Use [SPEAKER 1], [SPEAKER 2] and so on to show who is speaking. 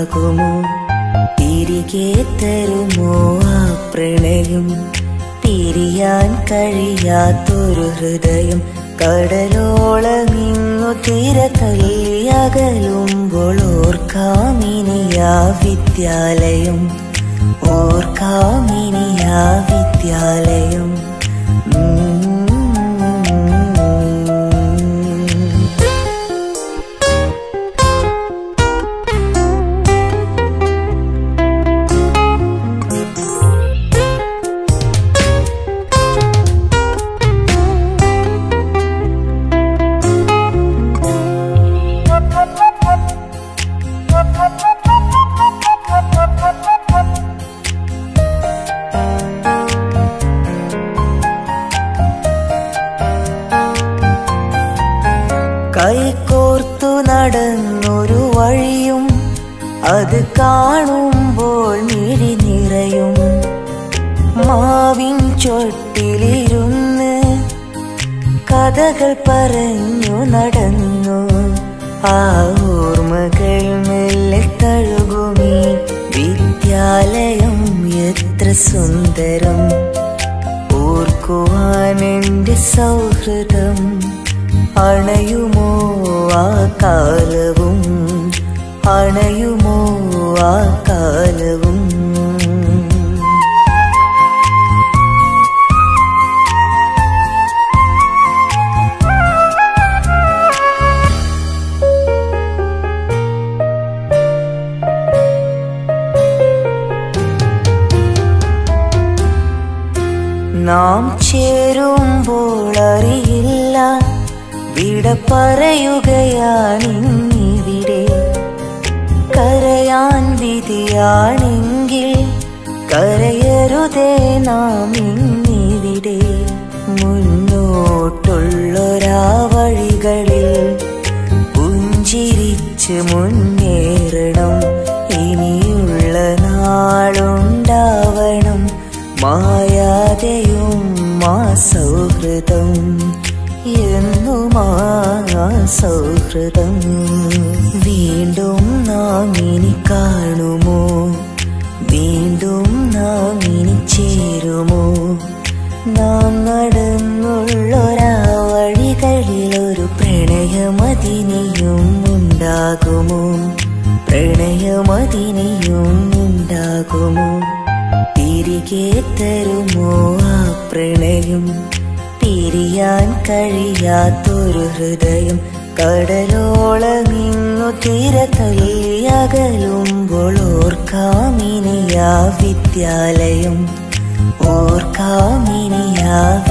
[SPEAKER 1] ഉണ്ടാകുമോ തിരികെ തരുമോ ആ പ്രണയം പിരിയാൻ കഴിയാത്തൊരു ഹൃദയം കടലോളമിങ്ങു തിര തല്ലിയകലുമ്പോൾ ഓർക്കാമിനിയാ വിദ്യാലയം ഓർക്കാമിനിയാ വിദ്യാലയം ഉം. കൈകോർത്തു നടന്നൊരു വഴിയും അത് കാണുമ്പോൾ മിഴി നിറയും മാവിൻ ചൊട്ടിലിരുന്ന് കഥകൾ പറഞ്ഞു നടന്നു ആ ഓർമ്മകൾ മെല്ലെ തഴുകുമീ വിദ്യാലയം എത്ര സുന്ദരം ഓർക്കുവാൻ എന്റെ സൗഹൃദം അണയുമോ ആ കാലവും അണയുമോ ആ കാലവും നാം ചേരുമ്പോൾ അറിയില്ല വിട പറയുകയാണിന്നിവിടെ കരയാൻ വിധിയാണെങ്കിൽ കരയരുതേ നാം ഇന്നിവിടെ മുന്നോട്ടുള്ളൊരാ വഴികളിൽ പുഞ്ചിരിച്ച് മുന്നേറണം ഇനിയുള്ള നാളുണ്ടാവണം മായാതെയും ആ സൗഹൃദം എന്നും ആ സൗഹൃദം വീണ്ടും നാം ഇനി കാണുമോ വീണ്ടും നാം ഇനി ചേരുമോ നാം നടന്നുള്ളൊരാ വഴികളിൽ ഒരു പ്രണയമതിനിയും ഉണ്ടാകുമോ പ്രണയമതിനിയും ഉണ്ടാകുമോ തിരികെ തരുമോ ആ പ്രണയം പിരിയാൻ കഴിയാത്തൊരു ഹൃദയം കടലോളമിങ്ങു തിര തല്ലിയകലുമ്പോൾ ഓർക്കാമിനിയാ വിദ്യാലയം ഓർക്കാമിനിയാ